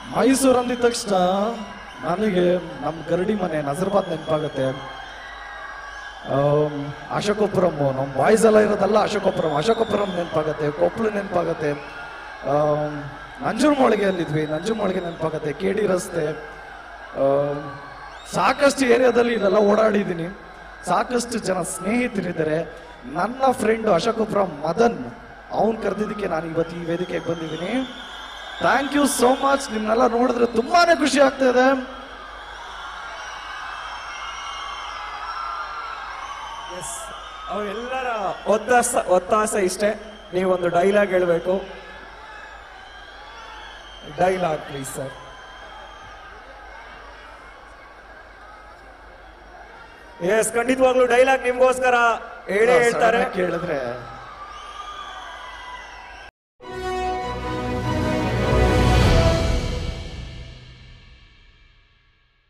ಮೈಸೂರು ಅಂದಿದ ತಕ್ಷಣ ನನಗೆ ನಮ್ಮ ಗರಡಿ ಮನೆ ನಜರ್ಬಾದ್ ನೆನಪಾಗುತ್ತೆ ಆಮ್, ಅಶೋಕಪುರಂ ನಮ್ಮ ಬಾಯ್ಸ್ ಎಲ್ಲ ಇರೋದಲ್ಲ ಅಶೋಕಪುರಂ ಅಶೋಕಪುರಂ ನೆನಪಾಗತ್ತೆ ಕೊಪ್ಪಳು ನೆನಪಾಗತ್ತೆ ನಂಜನಮೊಳಗೆಯಲ್ಲಿದ್ವಿ ನಂಜನಮೊಳಗೆ ನೆನಪಾಗತ್ತೆ ಕೆ ಡಿ ರಸ್ತೆ ಆಮ್, ಸಾಕಷ್ಟು ಏರಿಯಾದಲ್ಲಿ ಇಲ್ಲೆಲ್ಲ ಓಡಾಡಿದ್ದೀನಿ ಸಾಕಷ್ಟು ಜನ ಸ್ನೇಹಿತರಿದ್ದಾರೆ ನನ್ನ ಫ್ರೆಂಡ್ ಅಶೋಕಪುರಂ ಮದನ್ ಅವನ್ ಕರೆದಿದ್ದಕ್ಕೆ ನಾನು ಇವತ್ತು ಈ ವೇದಿಕೆಗೆ ಬಂದಿದ್ದೀನಿ ಥ್ಯಾಂಕ್ ಯು ಸೋ ಮಚ್ ನಿಮ್ನೆಲ್ಲ ನೋಡಿದ್ರೆ ತುಂಬಾನೇ ಖುಷಿ ಆಗ್ತಾ ಇದೆ ಎಸ್ ಅವರೆಲ್ಲರ ಒತ್ತಾಸ ಒತ್ತಾಸ ಇಷ್ಟೇ ನೀವೊಂದು ಡೈಲಾಗ್ ಹೇಳಬೇಕು ಡೈಲಾಗ್ ಪ್ಲೀಸ್ ಸರ್ ಎಸ್ ಖಂಡಿತವಾಗ್ಲೂ ಡೈಲಾಗ್ ನಿಮ್ಗೋಸ್ಕರ ಹೇಳೇ ಹೇಳ್ತಾರೆ ಕೇಳಿದ್ರೆ